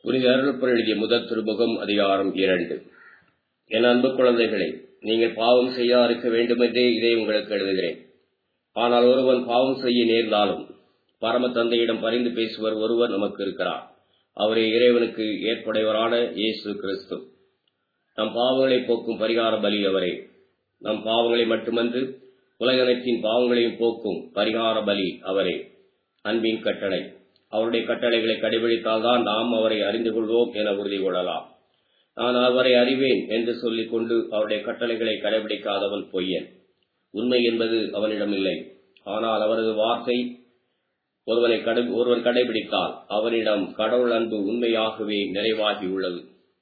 புனித அருள்புர எழுதிய முதல் திருமுகம் அதிகாரம் இரண்டு என் அன்பு குழந்தைகளே நீங்கள் பாவம் செய்யா இருக்க வேண்டுமென்றே இதை உங்களுக்கு எழுதுகிறேன் ஆனால் ஒருவன் பாவம் செய்ய நேர்ந்தாலும் பரம தந்தையிடம் பரிந்து பேசுவர் ஒருவர் நமக்கு இருக்கிறார் அவரே இறைவனுக்கு ஏற்புடையவரான இயேசு கிறிஸ்து நம் பாவங்களை போக்கும் பரிகார பலி அவரே நம் பாவங்களை மட்டுமன்று உலகத்தின் பாவங்களையும் போக்கும் பரிகார பலி அவரே அன்பின் கட்டளை அவருடைய கட்டளைகளை கடைபிடித்தால்தான் நாம் அவரை அறிந்து கொள்வோம் என உறுதி கொள்ளலாம் நான் அவரை அறிவேன் என்று சொல்லிக் கொண்டு அவருடைய கட்டளைகளை கடைபிடிக்காதவன் பொய்யன் உண்மை என்பது அவனிடம் இல்லை ஆனால் அவரது வார்த்தை ஒருவனை ஒருவன் கடைபிடித்தால் அவனிடம் கடவுள் அன்பு உண்மையாகவே நிறைவாகியுள்ளது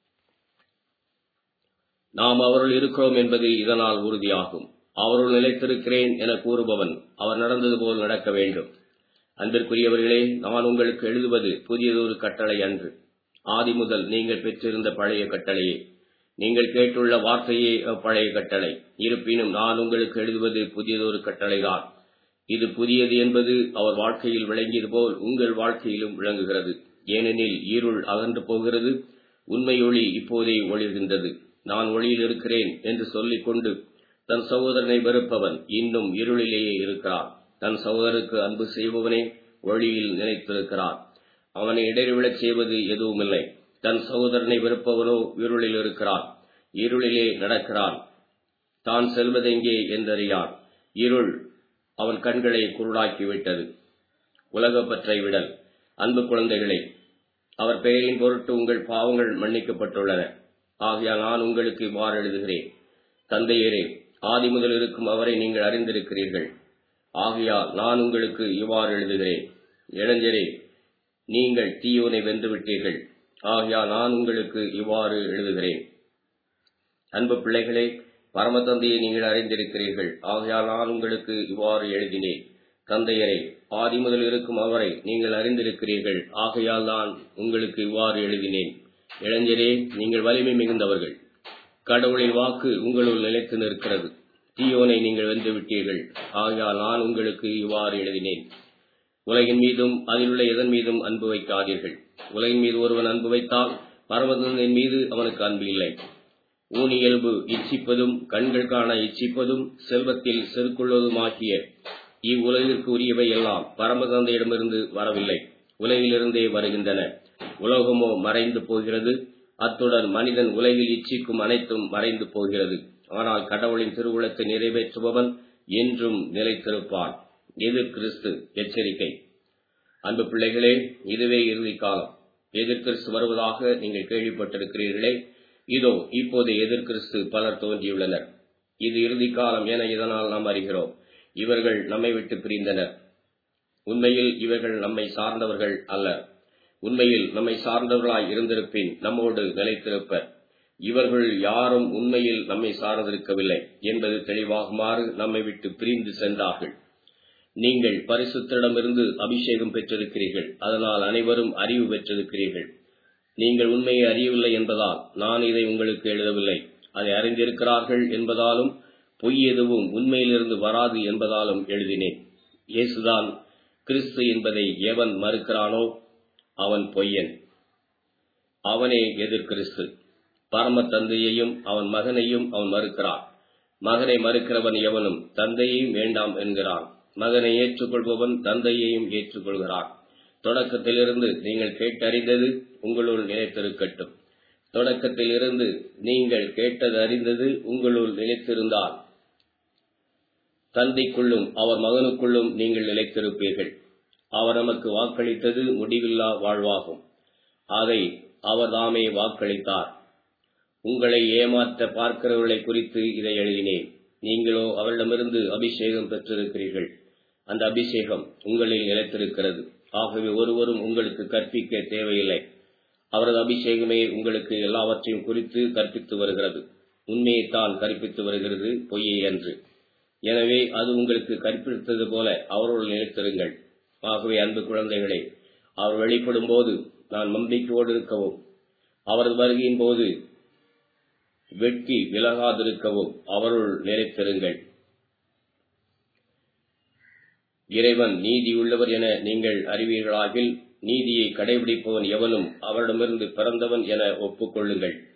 நாம் அவருள் இருக்கிறோம் என்பது இதனால் உறுதியாகும் அவருள் நிலைத்திருக்கிறேன் என கூறுபவன் அவர் நடந்தது போல் நடக்க வேண்டும் அன்பிற்குரியவர்களே நான் உங்களுக்கு எழுதுவது புதியதொரு கட்டளை அன்று ஆதி முதல் நீங்கள் பெற்றிருந்த பழைய கட்டளையே நீங்கள் கேட்டுள்ள வார்த்தையே பழைய கட்டளை இருப்பினும் நான் உங்களுக்கு எழுதுவது புதியதொரு கட்டளைதான் இது புதியது என்பது அவர் வாழ்க்கையில் விளங்கியது போல் உங்கள் வாழ்க்கையிலும் விளங்குகிறது ஏனெனில் இருள் அகன்று போகிறது உண்மை ஒளி இப்போதே ஒளிர்கின்றது நான் ஒளியில் இருக்கிறேன் என்று சொல்லிக் கொண்டு தன் சகோதரனை வெறுப்பவன் இன்னும் இருளிலேயே இருக்கிறான் தன் சகோதரருக்கு அன்பு செய்பவனே ஒளியில் நினைத்திருக்கிறான் அவனை இடைவிழச் செய்வது எதுவுமில்லை தன் சகோதரனை வெறுப்பவனோ இருளில் இருக்கிறான் இருளிலே நடக்கிறான் தான் செல்வதெங்கே என்றறியான் இருள் அவன் கண்களை குருடாக்கிவிட்டது உலக பற்றை விடல் அன்பு குழந்தைகளே அவர் பெயரின் பொருட்டு உங்கள் பாவங்கள் மன்னிக்கப்பட்டுள்ளன ஆகையால் நான் உங்களுக்கு இவ்வாறு எழுதுகிறேன் தந்தையரே ஆதி முதல் இருக்கும் அவரை நீங்கள் அறிந்திருக்கிறீர்கள் ஆகையால் நான் உங்களுக்கு இவ்வாறு எழுதுகிறேன் இளைஞரே நீங்கள் தீயோனை வென்றுவிட்டீர்கள் ஆகையால் நான் உங்களுக்கு இவ்வாறு எழுதுகிறேன் அன்பு பிள்ளைகளே பரமதந்தையை நீங்கள் அறிந்திருக்கிறீர்கள் ஆகையால் நான் உங்களுக்கு இவ்வாறு எழுதினேன் தந்தையரே ஆதி முதல் இருக்கும் அவரை நீங்கள் அறிந்திருக்கிறீர்கள் ஆகையால் நான் உங்களுக்கு இவ்வாறு எழுதினேன் இளைஞரே நீங்கள் வலிமை மிகுந்தவர்கள் கடவுளின் வாக்கு உங்களுள் நிலைத்து நிற்கிறது தீயோனை நீங்கள் வென்றுவிட்டீர்கள் ஆகையால் நான் உங்களுக்கு இவ்வாறு எழுதினேன் உலகின் மீதும் அதிலுள்ள எதன் மீதும் அன்பு வைக்காதீர்கள் உலகின் மீது ஒருவன் அன்பு வைத்தால் பரமதந்தின் மீது அவனுக்கு அன்பு இல்லை ஊனியல்பு இச்சிப்பதும் கண்கள் காண இச்சிப்பதும் செல்வத்தில் செருக்குள்ளதுமாகிய இவ்வுலகிற்கு உரியவை எல்லாம் பரமதந்தையிடமிருந்து வரவில்லை உலகிலிருந்தே வருகின்றன உலகமோ மறைந்து போகிறது அத்துடன் மனிதன் உலகில் இச்சிக்கும் அனைத்தும் மறைந்து போகிறது ஆனால் கடவுளின் திருவுளத்தை நிறைவேற்றுபவன் என்றும் நிலைத்திருப்பான் எது கிறிஸ்து எச்சரிக்கை அன்பு பிள்ளைகளே இதுவே இறுதி காலம் எதிர்கிறிஸ்து வருவதாக நீங்கள் கேள்விப்பட்டிருக்கிறீர்களே இதோ இப்போது எதிர்கிறிஸ்து பலர் தோன்றியுள்ளனர் இது இறுதி காலம் என இதனால் நாம் அறிகிறோம் இவர்கள் நம்மை விட்டு பிரிந்தனர் உண்மையில் இவர்கள் நம்மை சார்ந்தவர்கள் அல்ல உண்மையில் நம்மை சார்ந்தவர்களாய் இருந்திருப்பின் நம்மோடு நிலைத்திருப்பர் இவர்கள் யாரும் உண்மையில் நம்மை சார்ந்திருக்கவில்லை என்பது தெளிவாகுமாறு நம்மை விட்டு பிரிந்து சென்றார்கள் நீங்கள் பரிசுத்திடமிருந்து அபிஷேகம் பெற்றிருக்கிறீர்கள் அதனால் அனைவரும் அறிவு பெற்றிருக்கிறீர்கள் நீங்கள் உண்மையை அறியவில்லை என்பதால் நான் இதை உங்களுக்கு எழுதவில்லை அதை அறிந்திருக்கிறார்கள் என்பதாலும் பொய் எதுவும் உண்மையிலிருந்து வராது என்பதாலும் எழுதினேன் இயேசுதான் கிறிஸ்து என்பதை எவன் மறுக்கிறானோ அவன் பொய்யன் அவனே எதிர் கிறிஸ்து பரம தந்தையையும் அவன் மகனையும் அவன் மறுக்கிறான் மகனை மறுக்கிறவன் எவனும் தந்தையையும் வேண்டாம் என்கிறான் மகனை ஏற்றுக்கொள்பவன் தந்தையையும் ஏற்றுக்கொள்கிறான் தொடக்கத்திலிருந்து நீங்கள் கேட்டறிந்தது உங்களுள் நிலைத்திருக்கட்டும் தொடக்கத்திலிருந்து நீங்கள் கேட்டது அறிந்தது உங்களுள் நிலைத்திருந்தால் தந்தைக்குள்ளும் அவர் மகனுக்குள்ளும் நீங்கள் நிலைத்திருப்பீர்கள் அவர் நமக்கு வாக்களித்தது முடிவில்லா வாழ்வாகும் அதை அவர் தாமே வாக்களித்தார் உங்களை ஏமாற்ற பார்க்கிறவர்களை குறித்து இதை எழுதினேன் நீங்களோ அவரிடமிருந்து அபிஷேகம் பெற்றிருக்கிறீர்கள் அந்த அபிஷேகம் உங்களில் நிலைத்திருக்கிறது ஆகவே ஒருவரும் உங்களுக்கு கற்பிக்க தேவையில்லை அவரது அபிஷேகமே உங்களுக்கு எல்லாவற்றையும் குறித்து கற்பித்து வருகிறது உண்மையைத்தான் கற்பித்து வருகிறது பொய்யை அன்று எனவே அது உங்களுக்கு கற்பித்தது போல அவரோடு நிலைத்திருங்கள் ஆகவே அன்பு குழந்தைகளே அவர் வெளிப்படும் போது நான் நம்பிக்கையோடு இருக்கவும் அவரது வருகையின் போது வெட்கி விலகாதிருக்கவும் அவருள் நிலைத்திருங்கள் இறைவன் நீதி உள்ளவர் என நீங்கள் அறிவீர்களாகில் நீதியை கடைபிடிப்பவன் எவனும் அவரிடமிருந்து பிறந்தவன் என ஒப்புக்கொள்ளுங்கள்